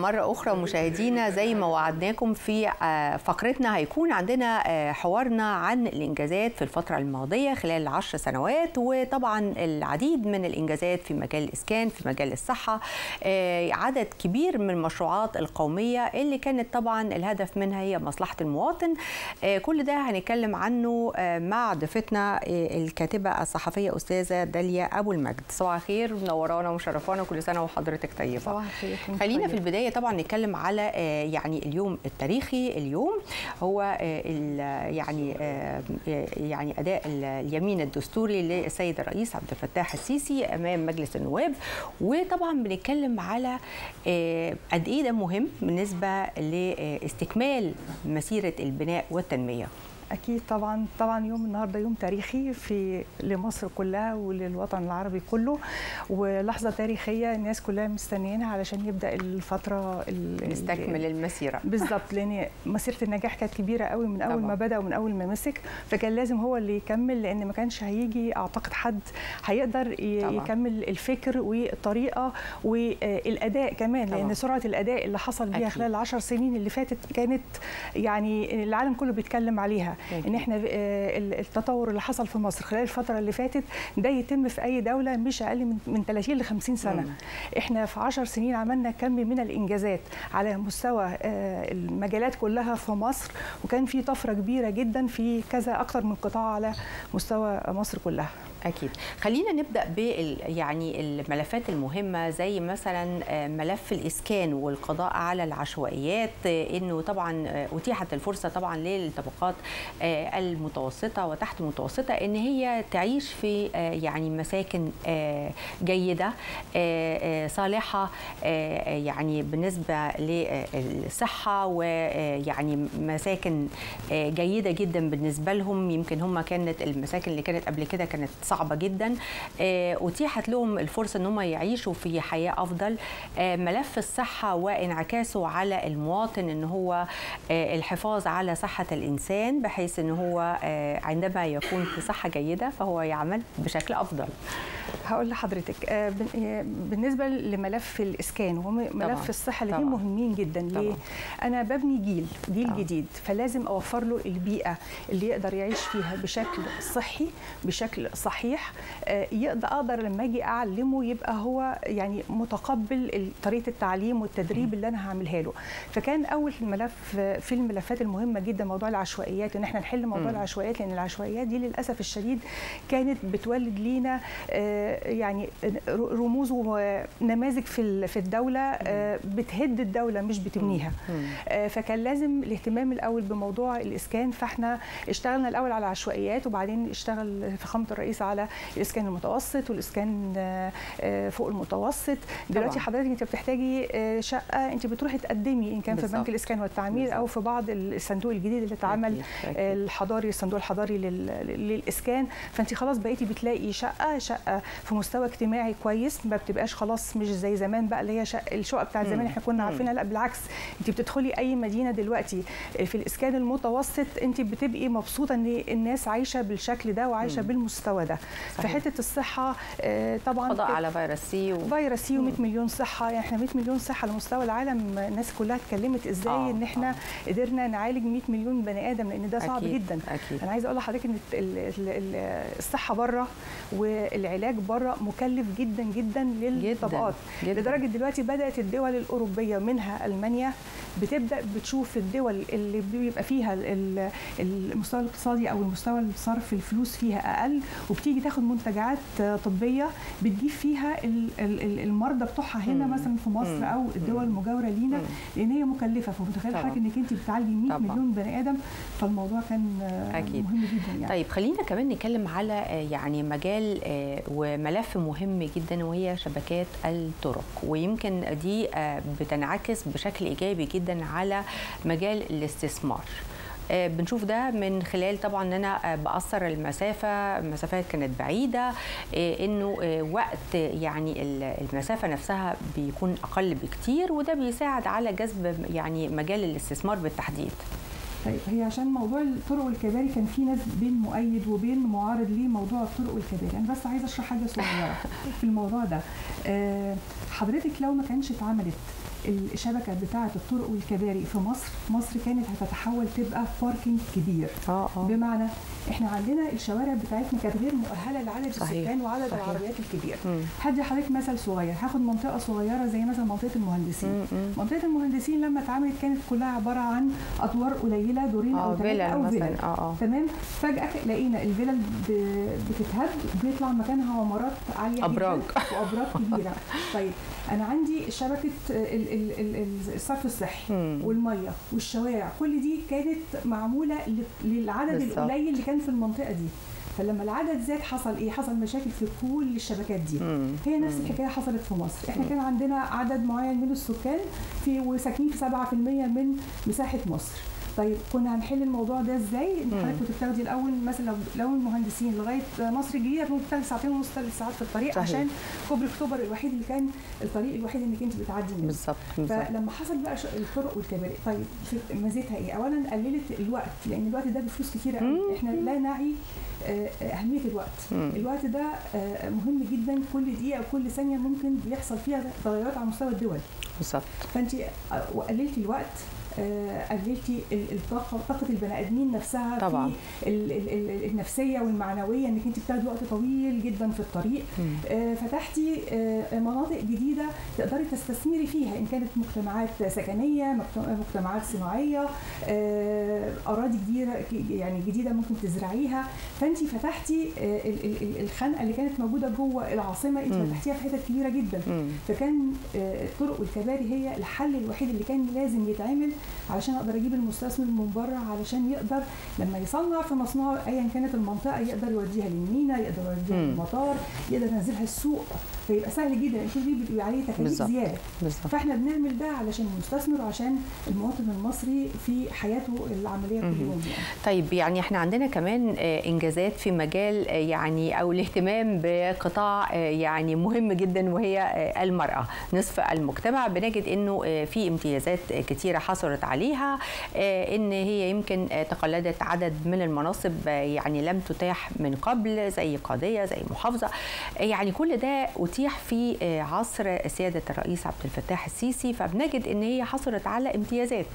مرة أخرى مشاهدينا زي ما وعدناكم في فقرتنا هيكون عندنا حوارنا عن الإنجازات في الفترة الماضية خلال العشر سنوات وطبعا العديد من الإنجازات في مجال الإسكان في مجال الصحة عدد كبير من المشروعات القومية اللي كانت طبعا الهدف منها هي مصلحة المواطن كل ده هنتكلم عنه مع ضيفتنا الكاتبة الصحفية أستاذة داليا أبو المجد صباح الخير منورانا ومشرفانا كل سنة وحضرتك طيبة صباح الخير خلينا في البدايه طبعا نتكلم على يعني اليوم التاريخي اليوم هو يعني يعني اداء اليمين الدستوري للسيد الرئيس عبد الفتاح السيسي امام مجلس النواب وطبعا بنتكلم على قد ايه ده مهم بالنسبه لاستكمال مسيره البناء والتنميه اكيد طبعا طبعا يوم النهارده يوم تاريخي في لمصر كلها وللوطن العربي كله ولحظه تاريخيه الناس كلها مستنيينها علشان يبدا الفتره نستكمل المسيره بالظبط لان مسيره النجاح كانت كبيره قوي من اول طبعا. ما بدا ومن اول ما مسك فكان لازم هو اللي يكمل لان ما كانش هيجي اعتقد حد هيقدر طبعا. يكمل الفكر والطريقه والاداء كمان طبعا. لان سرعه الاداء اللي حصل بيها خلال العشر سنين اللي فاتت كانت يعني العالم كله بيتكلم عليها ان احنا التطور اللي حصل في مصر خلال الفتره اللي فاتت ده يتم في اي دوله مش اقل من من 30 ل 50 سنه مم. احنا في 10 سنين عملنا كم من الانجازات على مستوى المجالات كلها في مصر وكان في طفره كبيره جدا في كذا اكثر من قطاع على مستوى مصر كلها اكيد خلينا نبدا بال يعني الملفات المهمه زي مثلا ملف الاسكان والقضاء على العشوائيات انه طبعا اتيحت الفرصه طبعا للطبقات المتوسطه وتحت المتوسطه ان هي تعيش في يعني مساكن جيده صالحه يعني بالنسبه للصحه ويعني مساكن جيده جدا بالنسبه لهم يمكن هم كانت المساكن اللي كانت قبل كده كانت صعبه جدا اتيحت لهم الفرصه ان هم يعيشوا في حياه افضل ملف الصحه وانعكاسه على المواطن ان هو الحفاظ على صحه الانسان بحيث ان هو عندما يكون في صحه جيده فهو يعمل بشكل افضل هقول لحضرتك بالنسبه لملف الاسكان وملف الصحه الاثنين مهمين جدا ليه انا ببني جيل جيل طبعا. جديد فلازم اوفر له البيئه اللي يقدر يعيش فيها بشكل صحي بشكل صحيح يقدر اقدر لما اجي اعلمه يبقى هو يعني متقبل طريقه التعليم والتدريب اللي انا هعملها له فكان اول ملف في الملفات المهمه جدا موضوع العشوائيات ان احنا نحل موضوع م. العشوائيات لان العشوائيات دي للاسف الشديد كانت بتولد لينا يعني رموز ونماذج في في الدوله بتهد الدوله مش بتبنيها فكان لازم الاهتمام الاول بموضوع الاسكان فاحنا اشتغلنا الاول على العشوائيات وبعدين اشتغل فخامه الرئيس على الاسكان المتوسط والاسكان فوق المتوسط دلوقتي حضرتك انت بتحتاجي شقه انت بتروحي تقدمي ان كان في بنك الاسكان والتعمير بالزبط. او في بعض الصندوق الجديد اللي اتعمل الحضاري الصندوق الحضاري للاسكان فانت خلاص بقيتي بتلاقي شقه شقه في مستوى اجتماعي كويس ما بتبقاش خلاص مش زي زمان بقى اللي هي الشقق بتاعت زمان احنا كنا عارفينها لا بالعكس انت بتدخلي اي مدينه دلوقتي في الاسكان المتوسط انت بتبقي مبسوطه ان الناس عايشه بالشكل ده وعايشه مم. بالمستوى ده في حته الصحه طبعا قضاء على فيروس سي و... فيروس سي و100 مليون صحه يعني احنا 100 مليون صحه على مستوى العالم الناس كلها اتكلمت ازاي آه ان احنا آه. قدرنا نعالج 100 مليون بني ادم لان ده صعب أكيد. جدا أكيد. انا عايزه اقول لحضرتك ان الصحه بره والعلاج بره مكلف جدا جدا للطبقات جداً. لدرجه دلوقتي بدات الدول الاوروبيه منها المانيا بتبدا بتشوف الدول اللي بيبقى فيها المستوى الاقتصادي او المستوى الصرف الفلوس فيها اقل وبتيجي تاخد منتجات طبيه بتجيب فيها المرضى بتوعها هنا مم. مثلا في مصر مم. او الدول المجاوره لينا لان هي مكلفه فمتخيل حضرتك انك انت بتعالجي 100 طبعا. مليون بني ادم فالموضوع كان أكيد. مهم جدا يعني. طيب خلينا كمان نتكلم على يعني مجال وملف مهم جدا وهي شبكات الطرق ويمكن دي بتنعكس بشكل ايجابي جدا على مجال الاستثمار بنشوف ده من خلال طبعا ان انا بقصر المسافه المسافات كانت بعيده انه وقت يعني المسافه نفسها بيكون اقل بكتير وده بيساعد على جذب يعني مجال الاستثمار بالتحديد طيب هي عشان موضوع الطرق والكباري كان في ناس بين مؤيد وبين معارض لموضوع الطرق والكباري انا بس عايزه اشرح حاجه صغيره في الموضوع ده حضرتك لو ما كانش اتعملت الشبكه بتاعه الطرق والكباري في مصر مصر كانت هتتحول تبقى باركينج كبير اه اه بمعنى احنا عندنا الشوارع بتاعتنا كانت غير مؤهله لعدد صحيح. السكان وعدد صحيح. العربيات الكبير مم. هدي حضرتك مثل صغير هاخد منطقه صغيره زي مثلا منطقه المهندسين مم، مم. منطقه المهندسين لما اتعملت كانت كلها عباره عن ادوار قليله دورين اه او ثلاثه فيلل او مثلا فيلل اه اه تمام فجاه لقينا الفيلل ب- بتتهد بيطلع مكانها عمارات عاليه أبراج. جدا وابراج كبيره طيب انا عندي شبكه ال- ال- ال- ال- الصرف الصحي مم. والميه والشوارع كل دي كانت معموله ل- للعدد بالظبط. القليل اللي كان في المنطقه دي فلما العدد زاد حصل ايه حصل مشاكل في كل الشبكات دي مم. هي نفس الحكايه حصلت في مصر احنا كان عندنا عدد معين من السكان في وساكنين في 7% من مساحه مصر طيب كنا هنحل الموضوع ده ازاي؟ إن حضرتك كنت بتاخدي الاول مثلا لو لو المهندسين لغايه مصر الجديده ممكن تاخدي ساعتين ونص ثلاث ساعات في الطريق صحيح. عشان كوبري اكتوبر الوحيد اللي كان الطريق الوحيد انك انت بتعدي منه بالظبط بالظبط فلما حصل بقى ش- الطرق والكباري طيب في- ميزتها ايه؟ اولا قللت الوقت لان الوقت ده بفلوس كتيره قوي احنا لا نعي آه، اهميه الوقت مم. الوقت ده آه، مهم جدا كل دقيقه وكل ثانيه ممكن بيحصل فيها تغيرات على مستوى الدول بالظبط فانت آه، وقللتي الوقت آه، قللتي ال- الطاقه طاقه البني ادمين نفسها طبعاً. في ال- ال- ال- النفسيه والمعنويه انك انت بتاخدي وقت طويل جدا في الطريق مم. آه، فتحتي آه، مناطق جديده تقدري تستثمري فيها ان كانت مجتمعات سكنيه مجت- مجتمعات صناعيه آه، اراضي جديده يعني جديده ممكن تزرعيها فانت فتحتي آه، ال- ال- ال- الخنقه اللي كانت موجوده جوه العاصمه انت مم. فتحتيها في حتت كبيره جدا مم. فكان آه، الطرق والكباري هي الحل الوحيد اللي كان لازم يتعمل علشان اقدر اجيب المستثمر من بره علشان يقدر لما يصنع في مصنعه ايا كانت المنطقه يقدر يوديها للمينا يقدر يوديها مم. للمطار يقدر ينزلها السوق فيبقى سهل جدا الشيء دي بيبقى عليه تكاليف بالظبط. زياده بالظبط فاحنا بنعمل ده علشان المستثمر وعشان المواطن المصري في حياته العمليه كل مهم. يوم يعني. طيب يعني احنا عندنا كمان آه، انجازات في مجال آه، يعني او الاهتمام بقطاع آه، يعني مهم جدا وهي آه، المراه نصف المجتمع بنجد انه آه، في امتيازات آه، كتيره حصلت عليها آه، ان هي يمكن آه، تقلدت عدد من المناصب آه، يعني لم تتاح من قبل زي قاضيه زي محافظه آه، يعني كل ده اتيح في آه، عصر سياده الرئيس عبد الفتاح السيسي فبنجد ان هي حصلت على امتيازات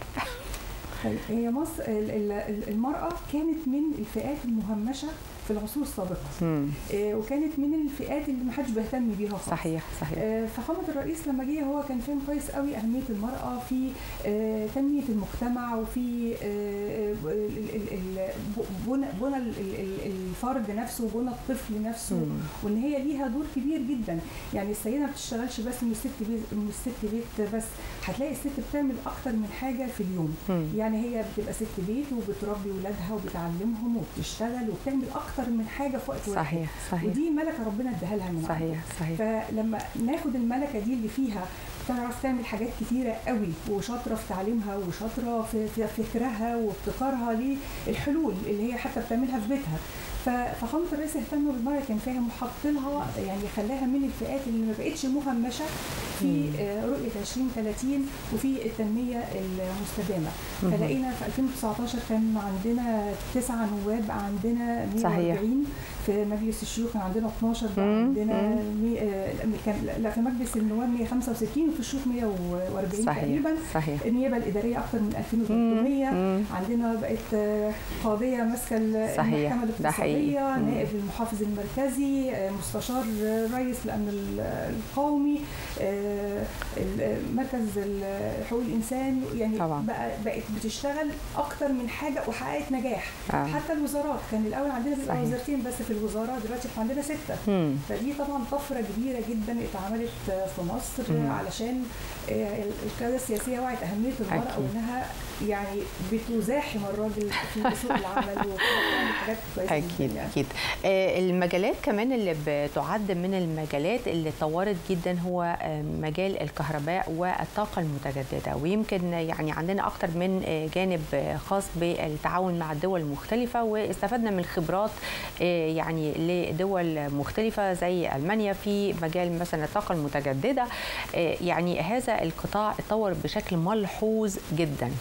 طيب هي مصر ال- ال- المراه كانت من الفئات المهمشه في العصور السابقه مم. آه، وكانت من الفئات اللي محدش بيهتم بيها خالص صحيح صحيح آه، فخامة الرئيس لما جه هو كان فاهم كويس قوي أهمية المرأة في آه، تنمية المجتمع وفي آه، ال- ال- ال- بنى بنى ال- ال- الفرد نفسه وبنى الطفل نفسه مم. وإن هي ليها دور كبير جدا يعني السيدة ما بتشتغلش بس من الست بيت من الست بيت بس هتلاقي الست بتعمل أكتر من حاجة في اليوم مم. يعني هي بتبقى ست بيت وبتربي ولادها وبتعلمهم وبتشتغل وبتعمل أكتر من حاجة في وقت واحد صحيح صحيح ودي ملكة ربنا اداها لها من عنده. صحيح صحيح فلما ناخد الملكه دي اللي فيها تعرف تعمل حاجات كتيره قوي وشاطره في تعليمها وشاطره في, في فكرها وابتكارها للحلول اللي هي حتى بتعملها في بيتها ف- فخامه الرئيس اهتم بالمراه كان فاهم وحط لها يعني خلاها من الفئات اللي ما بقتش مهمشه في آه، رؤيه 2030 وفي التنميه المستدامه مم. فلقينا في 2019 كان عندنا تسعة نواب بقى عندنا صحيح. 140 في مجلس الشيوخ كان عندنا 12 بقى مم. عندنا مم. مي... آه، كان لا في مجلس النواب 165 وفي الشيوخ 140 صحيح تقريبا صحيح النيابه الاداريه اكثر من 2300 مم. عندنا بقت آه، قاضيه ماسكه ال- صحيح. المحكمه ده حقيقي. الاقتصاديه مم. نائب المحافظ المركزي آه، مستشار رئيس الامن ال- القومي آه، ال- مركز ال- حقوق الانسان يعني طبعا. بقى بقت بتشتغل اكتر من حاجه وحققت نجاح آه. حتى الوزارات كان الاول عندنا بيبقى صحيح. وزارتين بس في الوزاره دلوقتي احنا عندنا سته مم. فدي طبعا طفره كبيره جدا اتعملت في مصر مم. علشان آه، القياده السياسيه وعت اهميه المراه أكيد. وانها يعني بتزاحم الراجل في سوق العمل وبتعمل حاجات كويسه اكيد جدا يعني. اكيد آه، المجالات كمان اللي بتعد من المجالات اللي طورت جدا هو آه، مجال الكهرباء والطاقه المتجدده ويمكن يعني عندنا اكتر من آه، جانب آه، خاص بالتعاون مع الدول المختلفه واستفدنا من خبرات آه، يعني لدول مختلفه زي المانيا في مجال مثلا الطاقه المتجدده آه، يعني هذا القطاع اتطور بشكل ملحوظ جدا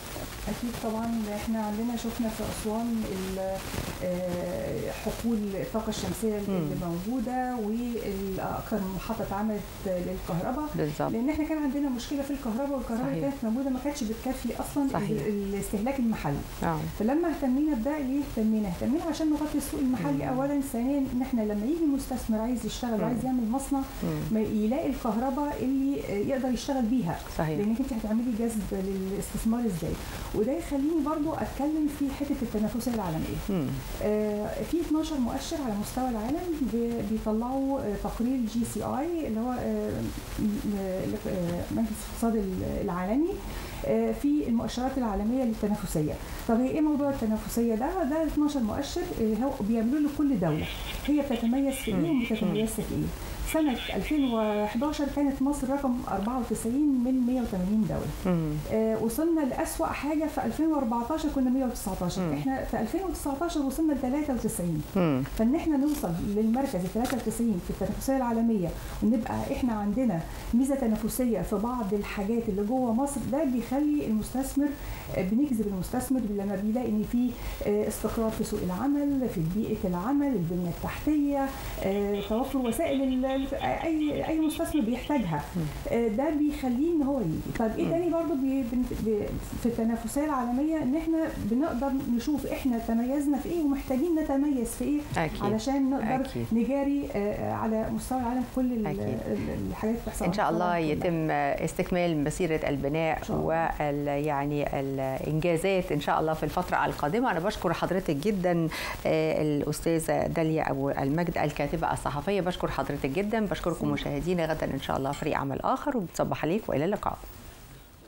اكيد طبعا احنا عندنا شفنا في اسوان حقول الطاقه الشمسيه اللي موجوده واكثر من محطه اتعملت للكهرباء بالظبط لان احنا كان عندنا مشكله في الكهرباء والكهرباء اللي كانت موجوده ما كانتش بتكفي اصلا صحيح. الاستهلاك المحلي آه. فلما اهتمينا بده ليه اهتمينا اهتمينا عشان نغطي السوق المحلي مم. اولا ثانيا ان احنا لما يجي مستثمر عايز يشتغل وعايز يعمل مصنع ما يلاقي الكهرباء اللي يقدر يشتغل بيها صحيح. لانك انت هتعملي جذب للاستثمار ازاي وده يخليني برضو اتكلم في حته التنافسيه العالميه آه في 12 مؤشر على مستوى العالم بيطلعوا آه تقرير جي سي اي اللي هو آه مجلس الاقتصاد العالمي في المؤشرات العالميه للتنافسيه طب ايه موضوع التنافسيه ده ده 12 مؤشر هو بيعملوا له كل دوله هي بتتميز في ايه وبتتميز في ايه سنة 2011 كانت مصر رقم 94 من 180 دولة. آه وصلنا لأسوأ حاجة في 2014 كنا 119 مم. احنا في 2019 وصلنا ل 93 مم. فان احنا نوصل للمركز ال 93 في التنافسية العالمية ونبقى احنا عندنا ميزة تنافسية في بعض الحاجات اللي جوه مصر ده بيخلي المستثمر آه بنجذب المستثمر لما بيلاقي ان في آه استقرار في سوق العمل في بيئة العمل البنية التحتية توفر وسائل اي اي مستثمر بيحتاجها ده بيخليه ان هو يجي طب ايه تاني برضو بي بي في التنافسيه العالميه ان احنا بنقدر نشوف احنا تميزنا في ايه ومحتاجين نتميز في ايه أكيد. علشان نقدر أكيد. نجاري على مستوى العالم كل أكيد. الحاجات اللي بتحصل ان شاء الله يتم استكمال مسيره البناء وال يعني الانجازات ان شاء الله في الفتره القادمه انا بشكر حضرتك جدا الاستاذه داليا ابو المجد الكاتبه الصحفيه بشكر حضرتك جدا بشكركم مشاهدينا غدا ان شاء الله فريق عمل اخر وبتصبح عليك والى اللقاء